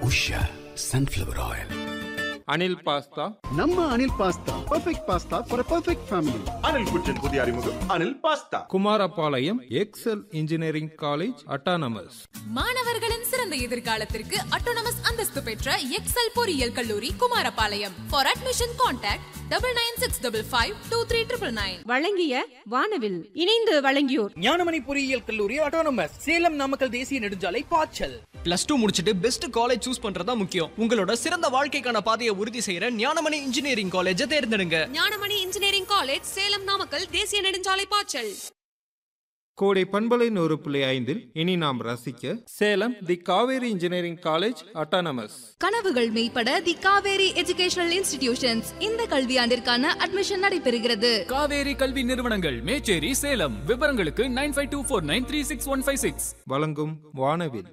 Usha sunflower oil Anil pasta நம்ம Anil pasta perfect pasta for perfect family Anil குச்சின் புதிய அறிமுகம் Anil pasta Kumarapalayam Excel engineering college autonomous மாணவர்களின் சிறந்த எதிர்காலத்திற்கு அட்டோனமஸ் அந்தஸ்து பெற்ற எக்ஸல் பொறியியல் கல்லூரி Kumarapalayam for admission contact double nine six double five two three triple nine வழங்கிய வானவில் இணைந்து வழங்கியோர் ஞானமணி பொறியியல் கல்லூரி ஆட்டோனமஸ் சேலம் நாமக்கல் தேசிய நெடுஞ்சாலை பாய்ச்சல் பிளஸ் டூ முடிச்சிட்டு பெஸ்ட் காலேஜ் சூஸ் பண்றதா முக்கியம் உங்களோட சிறந்த வாழ்க்கைக்கான பாதையை உறுதி செய்யற ஞானமணி இன்ஜினியரிங் காலேஜை தேர்ந்தெடுங்க ஞானமணி இன்ஜினியரிங் காலேஜ் சேலம் நாமக்கல் தேசிய நெடுஞ்சாலை பாய்ச்சல் கோடை பண்பலை நூறு புள்ளி ஐந்தில் இனி நாம் ரசிக்க Salem the Kaveri engineering college autonomous கனவுகள் மெய்ப்பட தி காவேரி எஜுகேஷனல் இன்ஸ்டிடியூஷன்ஸ் இந்த கல்வியாண்டிற்கான அட்மிஷன் நடைபெறுகிறது காவேரி கல்வி நிறுவனங்கள் மேச்சேரி சேலம் விவரங்களுக்கு nine five two four nine three six one five six வழங்கும் வானவில்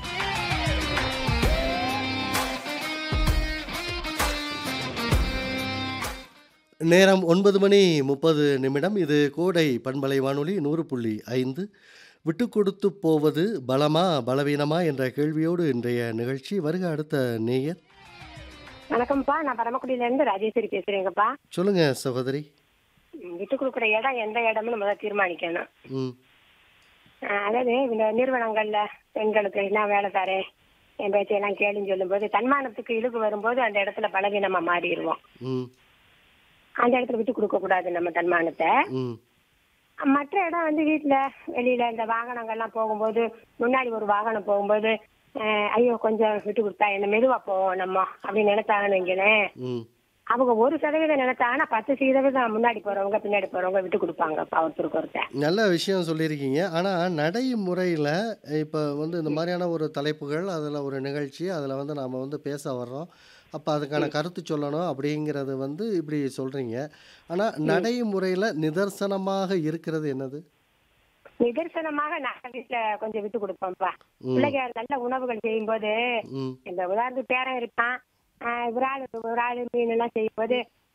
நேரம் ஒன்பது மணி முப்பது நிமிடம் இது கோடை பண்பலை வானொலி நூறு புள்ளி ஐந்து விட்டு கொடுத்து போவது பலமா பலவீனமா என்ற கேள்வியோடு இன்றைய நிகழ்ச்சி வருக அடுத்த நேயர் வணக்கம்ப்பா நான் பரமக்குடியில இருந்து ராஜேஸ்வரி பேசுறேங்கப்பா சொல்லுங்க சகோதரி ம், விட்டு கொடுக்குற இடம் எந்த இடம்னு முதல்ல தீர்மானிக்கணும் ம் அஹ், அதாவது இந்த நிறுவனங்கள்ல பெண்களுக்கு என்ன வேலை தரேன் என் பேச்சையெல்லாம் கேளுன்னு சொல்லும்போது தன்மானத்துக்கு இழுக்கு வரும்போது அந்த இடத்துல பலவீனமா மாறிடுவோம் ம் அந்த இடத்துல விட்டு கொடுக்க கூடாது நம்ம தன்மானத்தை ம் மற்ற இடம் வந்து வீட்டுல வெளியில இந்த வாகனங்கள்லாம் போகும்போது முன்னாடி ஒரு வாகனம் போகும்போது அஹ், ஐயோ கொஞ்சம் விட்டு கொடுத்தா என்ன மெதுவா போவோம் நம்ம அப்படின்னு நினைச்சாங்கன்னு வைங்களேன் ம் அவங்க ஒரு சதவீதம் நினைச்சாங்கன்னா பத்து சதவீதம் முன்னாடி போறவங்க பின்னாடி போறவங்க விட்டு கொடுப்பாங்கப்பா ஒருத்தருக்கு ஒருத்தர் நல்ல விஷயம் சொல்லியிருக்கீங்க ஆனால் நடைமுறையில் இப்போ வந்து இந்த மாதிரியான ஒரு தலைப்புகள் அதில் ஒரு நிகழ்ச்சி அதில் வந்து நாம் வந்து பேச வர்றோம் அப்போ அதுக்கான கருத்து சொல்லணும் அப்படிங்கிறது வந்து இப்படி சொல்கிறீங்க ஆனால் நடைமுறையில் நிதர்சனமாக இருக்கிறது என்னது நிதர்சனமாக நாங்க வீட்டுல கொஞ்சம் விட்டு கொடுப்போம்ப்பா ம். பிள்ளைங்க நல்ல உணவுகள் செய்யும்போது ம் இந்த உதாரணத்துக்கு பேரன் இருப்பான் ஆஹ் ஒரு ஆள் ஒரு ஆள் மீன் எல்லாம் செய்யும்போது